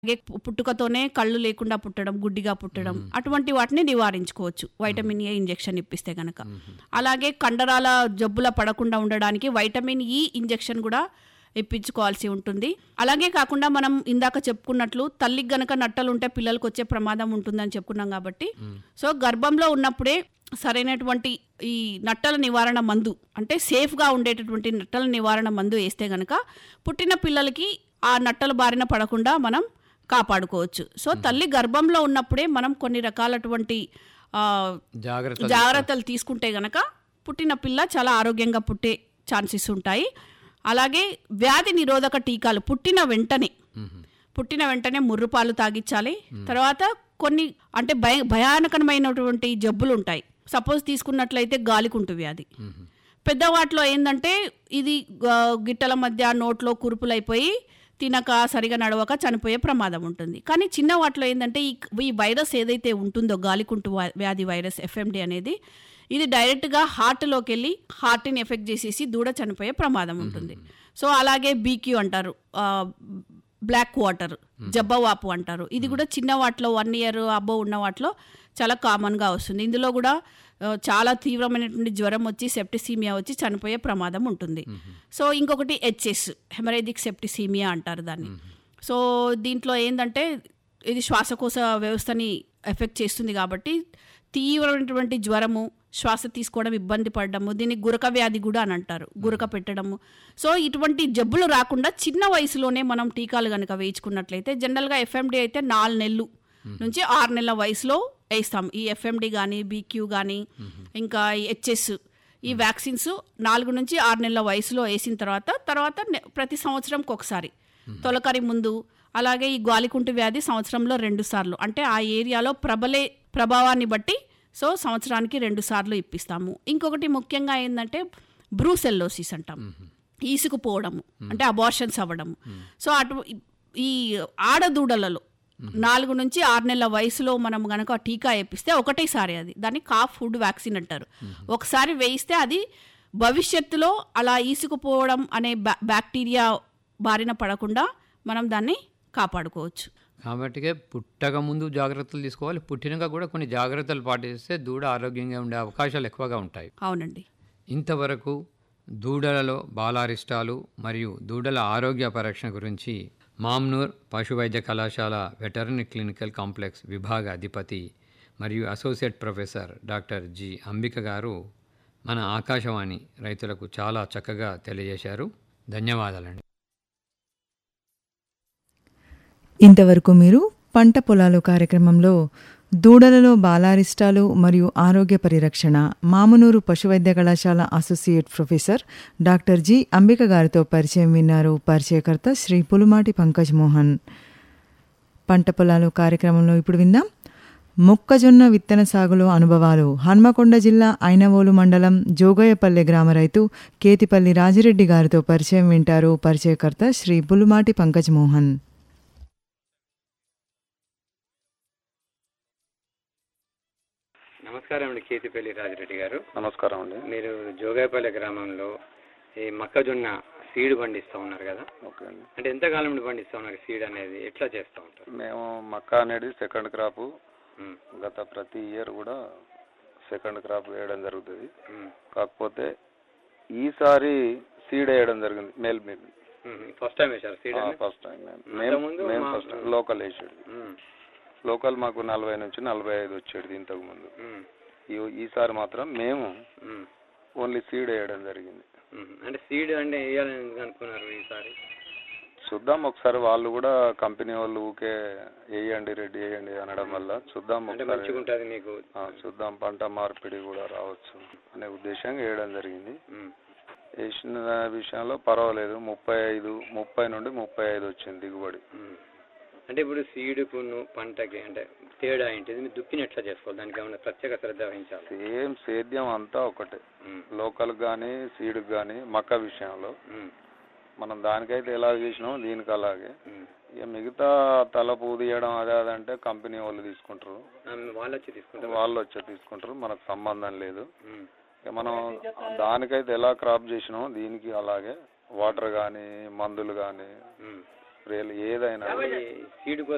అలాగే పు- పుట్టుకతోనే కళ్ళు లేకుండా పుట్టడం గుడ్డిగా పుట్టడం అటువంటి వాటిని నివారించుకోవచ్చు వైటమిన్ ఏ ఇంజెక్షన్ ఇప్పిస్తే గనక అలాగే కండరాల జబ్బుల పడకుండా ఉండడానికి వైటమిన్ ఈ ఇంజెక్షన్ కూడా ఇప్పించుకోవాల్సి ఉంటుంది అలాగే కాకుండా మనం ఇందాక చెప్పుకున్నట్లు తల్లికి గనక నట్టలు ఉంటే పిల్లలకు వచ్చే ప్రమాదం ఉంటుందని చెప్పుకున్నాం కాబట్టి సో గర్భంలో ఉన్నప్పుడే సరైనటువంటి ఈ నట్టల నివారణ మందు అంటే సేఫ్గా ఉండేటటువంటి నట్టల నివారణ మందు వేస్తే గనక పుట్టిన పిల్లలకి ఆ నట్టల బారిన పడకుండా మనం కాపాడుకోవచ్చు సో తల్లి గర్భంలో ఉన్నప్పుడే మనం కొన్ని రకాలటువంటి ఆ, జాగ్రత్త జాగ్రత్తలు తీసుకుంటే గనక పుట్టిన పిల్ల చాలా ఆరోగ్యంగా పుట్టే ఛాన్సెస్ ఉంటాయి అలాగే వ్యాధి నిరోధక టీకాలు పుట్టిన వెంటనే పుట్టిన వెంటనే ముర్రుపాలు తాగించాలి తర్వాత కొన్ని అంటే భయ భయానకమైనటువంటి జబ్బులు ఉంటాయి సపోజ్ తీసుకున్నట్లయితే గాలికుంటు వ్యాధి పెద్దవాటిలో ఏంటంటే ఇది ఆ, గిట్టల మధ్య నోట్లో కురుపులైపోయి తినక సరిగా నడవక చనిపోయే ప్రమాదం ఉంటుంది కానీ చిన్న వాటిలో ఏంటంటే ఈ ఈ వైరస్ ఏదైతే ఉంటుందో గాలికుంటు వా- వ్యాధి వైరస్ ఎఫ్ఎండి అనేది ఇది డైరెక్ట్గా హార్ట్లోకి వెళ్ళి హార్ట్ని ఎఫెక్ట్ చేసేసి దూడ చనిపోయే ప్రమాదం ఉంటుంది సో అలాగే బీక్యూ అంటారు ఆ, బ్లాక్ వాటర్ జబ్బవాపు అంటారు ఇది కూడా చిన్న వాటిలో వన్ ఇయర్ అబ్బో ఉన్న వాటిలో చాలా కామన్గా వస్తుంది ఇందులో కూడా ఆ, చాలా తీవ్రమైనటువంటి జ్వరం వచ్చి సెప్టిసీమియా వచ్చి చనిపోయే ప్రమాదం ఉంటుంది సో ఇంకొకటి హెచ్ఎస్ హెమరేజిక్ సెప్టిసీమియా అంటారు దాన్ని సో దీంట్లో ఏంటంటే ఇది శ్వాసకోశ వ్యవస్థని ఎఫెక్ట్ చేస్తుంది కాబట్టి తీవ్రమైనటువంటి జ్వరము శ్వాస తీసుకోవడం ఇబ్బంది పడడము దీన్ని గురక వ్యాధి కూడా అని అంటారు గురక పెట్టడము సో ఇటువంటి జబ్బులు రాకుండా చిన్న వయసులోనే మనం టీకాలు కనుక వేయించుకున్నట్లయితే జనరల్గా ఎఫ్ఎండి అయితే నాలుగు నెలలు నుంచి ఆరు నెలల వయసులో వేస్తాం ఈ ఎఫ్ఎండి కానీ బీక్యూ కానీ ఇంకా ఈ హెచ్ఎస్ ఈ వ్యాక్సిన్స్ నాలుగు నుంచి ఆరు నెలల వయసులో వేసిన తర్వాత తర్వాత నె- ప్రతి సంవత్సరంకి ఒకసారి తొలకరి ముందు అలాగే ఈ గాలికుంటు వ్యాధి సంవత్సరంలో రెండు సార్లు అంటే ఆ ఏరియాలో ప్రబలే ప్రభావాన్ని బట్టి సో సంవత్సరానికి రెండు సార్లు ఇప్పిస్తాము ఇంకొకటి ముఖ్యంగా ఏంటంటే బ్రూసెల్లోసిస్ అంటాం ఈసుకుపోవడము అంటే అబార్షన్స్ అవ్వడము సో అటు ఈ ఆడదూడలలో నాలుగు నుంచి ఆరు నెలల వయసులో మనం గనక టీకా వేపిస్తే ఒకటేసారి అది దాన్ని కాఫ్ ఫుడ్ వ్యాక్సిన్ అంటారు ఒకసారి వేయిస్తే అది భవిష్యత్తులో అలా ఈసుకుపోవడం అనే బ్యా బ్యాక్టీరియా బారిన పడకుండా మనం దాన్ని కాపాడుకోవచ్చు కాబట్టి పుట్టక ముందు జాగ్రత్తలు తీసుకోవాలి పుట్టినాక కూడా కొన్ని జాగ్రత్తలు పాటిస్తే దూడ ఆరోగ్యంగా ఉండే అవకాశాలు ఎక్కువగా ఉంటాయి అవునండి ఇంతవరకు దూడలలో బాలారిష్టాలు మరియు దూడల ఆరోగ్య పరీక్ష గురించి మామ్నూర్ పశు వైద్య కళాశాల వెటర్నరీ క్లినికల్ కాంప్లెక్స్ విభాగ అధిపతి మరియు associate professor doctor G Ambika garu మన ఆకాశవాణి రైతులకు చాలా చక్కగా తెలియజేశారు ధన్యవాదాలండి ఇంతవరకు మీరు పంట పొలాలు కార్యక్రమంలో దూడలలో బాలారిష్టాలు మరియు ఆరోగ్య పరిరక్షణ మామునూరు పశువైద్య కళాశాల associate professor doctor G Ambika గారితో పరిచయం విన్నారు పరిచయకర్త శ్రీ పులుమాటి పంకజ్ మోహన్ పంట పొలాలు కార్యక్రమంలో ఇప్పుడు విందాం మొక్కజొన్న విత్తన సాగులో అనుభవాలు హన్మకొండ జిల్లా ఐనవోలు మండలం జోగయ్యపల్లె గ్రామ రైతు కేతిపల్లి రాజిరెడ్డి గారితో పరిచయం వింటారు పరిచయకర్త శ్రీ పులుమాటి పంకజ్ మోహన్ నమస్కారం అండి కేతిపల్లి రాజిరెడ్డి గారు నమస్కారం అండి మీరు జోగాయపల్లి గ్రామంలో ఈ మొక్కజొన్న సీడ్ పండిస్తూ ఉన్నారు కదా ఓకే అండి అంటే ఎంతకాలం నుండి పండిస్తూ ఉన్నారు సీడ్ అనేది ఎట్లా చేస్తూ ఉంటారు మేము మక్క అనేది సెకండ్ క్రాప్ ఉమ్, గత ప్రతి ఇయర్ కూడా సెకండ్ క్రాప్ వేయడం జరుగుతుంది ఉమ్, కాకపోతే ఈసారి సీడ్ వేయడం జరిగింది మేల్ మీద ఉమ్. ఫస్ట్ టైం వేశారు సీడ్ ఫస్ట్ టైం మేము అంతకుముందు మేము మా- ఫస్ట్ లోకల్ వేసేది ఉమ్, లోకల్ మాకు నలభై నుంచి నలభై ఐదు వచ్చేది ఇంతకు ముందు ఉమ్, ఈ- ఈసారి మాత్రం మేము ఉమ్, ఓన్లీ సీడ్ వేయడం జరిగింది ఉమ్. అంటే సీడ్ అంటే వేయాలని ఎందుకు అనుకున్నారు ఈసారి చూద్దాం ఒకసారి వాళ్ళు కూడా కంపెనీ వాళ్ళు ఊకే వేయండి రెడీ వేయండి అనడం వల్ల చూద్దాం అంటే ఒకసారి మంచిగా ఉంటుంది మీకు ఆ, చూద్దాం పంట మార్పిడి కూడా రావచ్చు అనే ఉద్దేశంగా వేయడం జరిగింది ఉమ్, వేసిన విషయంలో పర్వాలేదు ముప్పై ఐదు ముప్పై నుండి ముప్పై ఐదు వచ్చింది దిగుబడి ఉమ్. అంటే ఇప్పుడు సీడుకును పంటకి అంటే తేడా ఏంటిది మీరు దుక్కిని ఎట్లా చేసుకోవాలి దానికి ఏమైనా ప్రత్యేక శ్రద్ధ వహించాలి సేమ్ సేద్యం అంతా ఒకటే ఉమ్, లోకల్ కానీ సీడ్కి కానీ మక్క విషయంలో ఉమ్, మనం దానికైతే ఎలా చేసినామో దీనికి అలాగే ఉమ్. ఇక మిగతా తల పూదియడం అదే అదంటే కంపెనీ వాళ్ళు తీసుకుంటారు ఆ, వాళ్ళు వచ్చి తీసుకుంటారు వాళ్ళు వచ్చి తీసుకుంటారు మనకు సంబంధం లేదు ఉమ్, ఇక మనం దానికైతే ఎలా క్రాప్ చేసినామో దీనికి అలాగే వాటర్ కానీ మందులు కానీ ఉమ్. స్ప్రేలు ఏదైనా ఈ సీడ్ కోసం